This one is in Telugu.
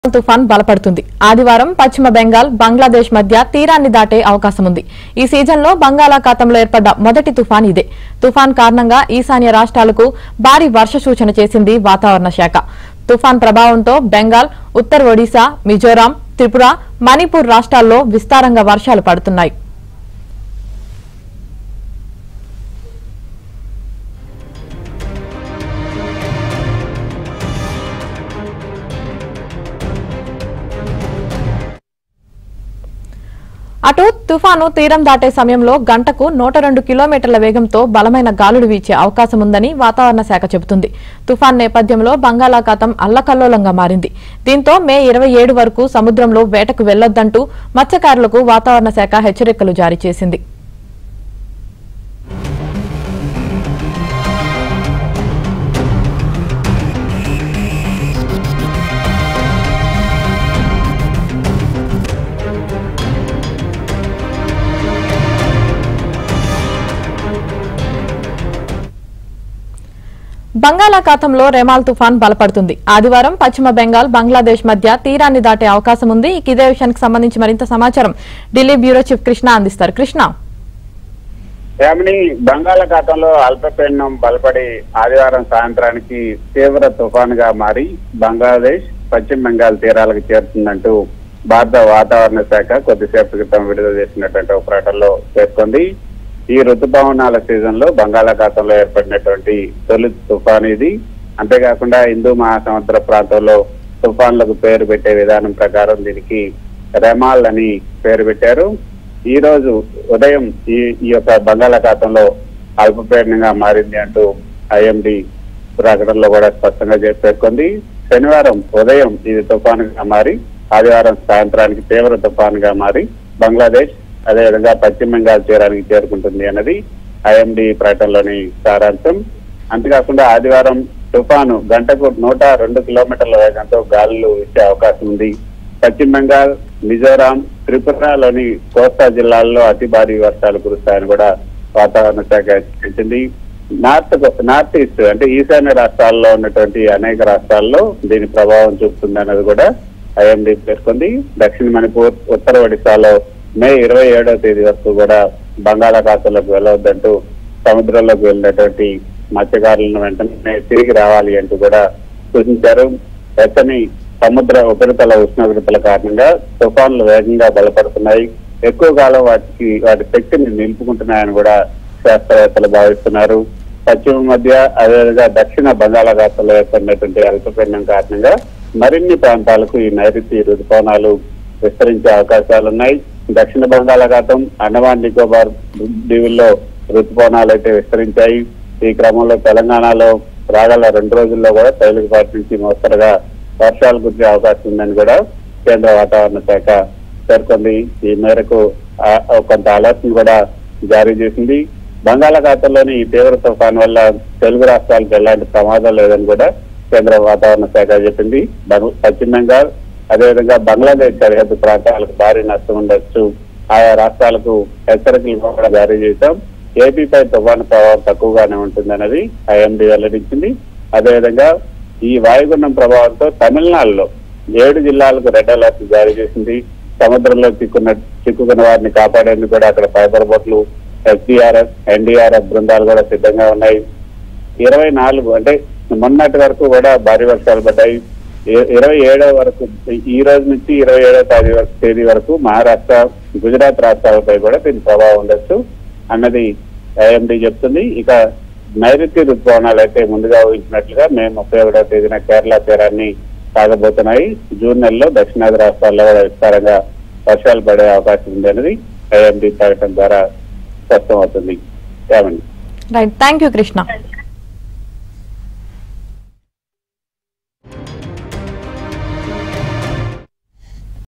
తుఫాన్ బలపడుతుంది ఆదివారం పశ్చిమ బెంగాల్ బంగ్లాదేశ్ మధ్య తీరాన్ని దాటే అవకాశం ఉంది ఈ సీజన్లో బంగాళాఖాతంలో ఏర్పడ్డ మొదటి తుఫాన్ ఇదే తుఫాన్ కారణంగా ఈశాన్య రాష్ట్రాలకు భారీ వర్ష సూచన చేసింది వాతావరణ శాఖ తుఫాన్ ప్రభావంతో బెంగాల్ ఉత్తర ఒడిశా మిజోరాం త్రిపుర మణిపూర్ రాష్ట్రాల్లో విస్తారంగా వర్షాలు పడుతున్నాయి అటు తుఫాను తీరం దాటే సమయంలో గంటకు నూట రెండు కిలోమీటర్ల వేగంతో బలమైన గాలులు వీచే అవకాశం ఉందని వాతావరణ శాఖ చెబుతుంది తుఫాన్ నేపథ్యంలో బంగాళాఖాతం అల్లకల్లోలంగా మారింది దీంతో మే ఇరవై ఏడు వరకు సముద్రంలో వేటకు వెళ్లొద్దంటూ మత్స్యకారులకు వాతావరణ శాఖ హెచ్చరికలు జారీ చేసింది బంగాళాఖాతంలో రెమాల్ తుఫాన్ బలపడుతుంది ఆదివారం పశ్చిమ బెంగాల్ బంగ్లాదేశ్ మధ్య తీరాన్ని దాటే అవకాశం ఉంది ఇక ఇదే విషయానికి సంబంధించి మరింత సమాచారం ఢిల్లీ బ్యూరో చీఫ్ కృష్ణ అందిస్తారు కృష్ణ యామిని బంగాళాఖాతంలో అల్పపీడనం బలపడి ఆదివారం సాయంత్రానికి తీవ్ర తుఫానుగా మారి బంగ్లాదేశ్ పశ్చిమ బెంగాల్ తీరాలకు చేరుతుందంటూ భారత వాతావరణ శాఖ కొద్దిసేపటి క్రితం విడుదల చేసినటువంటి ఒక ప్రకటనలో పేర్కొంది ఈ ఋతుపవనాల సీజన్ లో బంగాళాఖాతంలో ఏర్పడినటువంటి తొలి తుఫాన్ ఇది అంతేకాకుండా హిందూ మహాసముద్ర ప్రాంతంలో తుఫాన్లకు పేరు పెట్టే విధానం ప్రకారం దీనికి రెమాల్ అని పేరు పెట్టారు ఈ రోజు ఉదయం ఈ ఈ యొక్క బంగాళాఖాతంలో అల్పపీడనంగా మారింది అంటూ ఐఎండి ప్రకటనలో కూడా స్పష్టంగా చేసి పేర్కొంది శనివారం ఉదయం ఇది తుఫానుగా మారి ఆదివారం సాయంత్రానికి తీవ్ర తుఫానుగా మారి బంగ్లాదేశ్ అదేవిధంగా పశ్చిమ బెంగాల్ తీరానికి చేరుకుంటుంది అన్నది ఐఎండి ప్రకటనలోని సారాంశం అంతేకాకుండా ఆదివారం తుఫాను గంటకు నూట రెండు కిలోమీటర్ల వేగంతో గాలులు ఇచ్చే అవకాశం ఉంది పశ్చిమ బెంగాల్ మిజోరాం త్రిపురలోని కోస్తా జిల్లాల్లో అతి భారీ వర్షాలు కురుస్తాయని కూడా వాతావరణ శాఖ హెచ్చరించింది నార్త్ నార్త్ ఈస్ట్ అంటే ఈశాన్య రాష్ట్రాల్లో ఉన్నటువంటి అనేక రాష్ట్రాల్లో దీని ప్రభావం చూపుతుంది అన్నది కూడా ఐఎండీ పేర్కొంది దక్షిణ మణిపూర్ ఉత్తర ఒడిశాలో మే ఇరవై ఏడవ తేదీ వరకు కూడా బంగాళాఖాతంలోకి వెళ్ళవద్దంటూ సముద్రంలోకి వెళ్ళినటువంటి మత్స్యకారులను వెంటనే తిరిగి రావాలి అంటూ కూడా సూచించారు వెచ్చని సముద్ర ఉపరితల ఉష్ణోగ్రతల కారణంగా తుఫాన్లు వేగంగా బలపడుతున్నాయి ఎక్కువ కాలం వాటికి వాటి శక్తిని నిలుపుకుంటున్నాయని కూడా శాస్త్రవేత్తలు భావిస్తున్నారు పశ్చిమ మధ్య అదేవిధంగా దక్షిణ బంగాళాఖాతంలో ఏర్పడినటువంటి అల్పపీడనం కారణంగా మరిన్ని ప్రాంతాలకు ఈ నైరుతి రుతుపవనాలు విస్తరించే అవకాశాలున్నాయి దక్షిణ బంగాళాఖాతం అండమాన్ నికోబార్ దీవుల్లో రుతుపవనాలు అయితే విస్తరించాయి ఈ క్రమంలో తెలంగాణలో రాగల రెండు రోజుల్లో కూడా తేలికపాటి నుంచి మోస్తరుగా వర్షాలు కురిసే అవకాశం ఉందని కూడా కేంద్ర వాతావరణ శాఖ పేర్కొంది ఈ మేరకు ఆ- కొంత అలర్ట్ కూడా జారీ చేసింది బంగాళాఖాతంలోని ఈ తీవ్ర తుఫాన్ వల్ల తెలుగు రాష్ట్రాలకు ఎలాంటి ప్రమాదం లేదని కూడా కేంద్ర వాతావరణ శాఖ చెప్పింది బంగ్- పశ్చిమ బెంగాల్ అదేవిధంగా బంగ్లాదేశ్ సరిహద్దు ప్రాంతాలకు భారీ నష్టం ఉండొచ్చు ఆయా రాష్ట్రాలకు హెచ్చరికలు కూడా జారీ చేశాం ఏపీపై తుఫాను ప్రభావం తక్కువగానే ఉంటుందన్నది ఐఎండీ వెల్లడించింది అదేవిధంగా ఈ వాయుగుండం ప్రభావంతో తమిళనాడులో ఏడు జిల్లాలకు రెడ్ అలర్ట్ జారీ చేసింది సముద్రంలో చిక్కున్న చిక్కుకున్న వారిని కాపాడేందుకు కూడా అక్కడ ఫైబర్ బోట్లు ఎస్డీఆర్ఎఫ్ ఎన్డీఆర్ఎఫ్ బృందాలు కూడా సిద్ధంగా ఉన్నాయి ఇరవై నాలుగు అంటే మొన్నటి వరకు కూడా భారీ వర్షాలు పడ్డాయి ఇ- ఇరవై ఏడవ వరకు ఈ రోజు నుంచి ఇరవై ఏడవ తేదీ వరకు తేదీ వరకు మహారాష్ట్ర గుజరాత్ రాష్ట్రాలపై కూడా దీని ప్రభావం ఉండొచ్చు అన్నది ఐఎండీ చెప్తుంది ఇక నైరుతి ఋతుపవనాలు అయితే ముందుగా ఊహించినట్లుగా మే ముప్పై ఒకటవ తేదీన కేరళ తీరాన్ని సాగబోతున్నాయి జూన్ నెలలో దక్షిణాది రాష్ట్రాల్లో కూడా విస్తారంగా వర్షాలు పడే అవకాశం ఉంది అనేది ఐఎండీ ప్రకటన ద్వారా స్పష్టమవుతుంది ఏమండి రైట్ థ్యాంక్ యూ కృష్ణ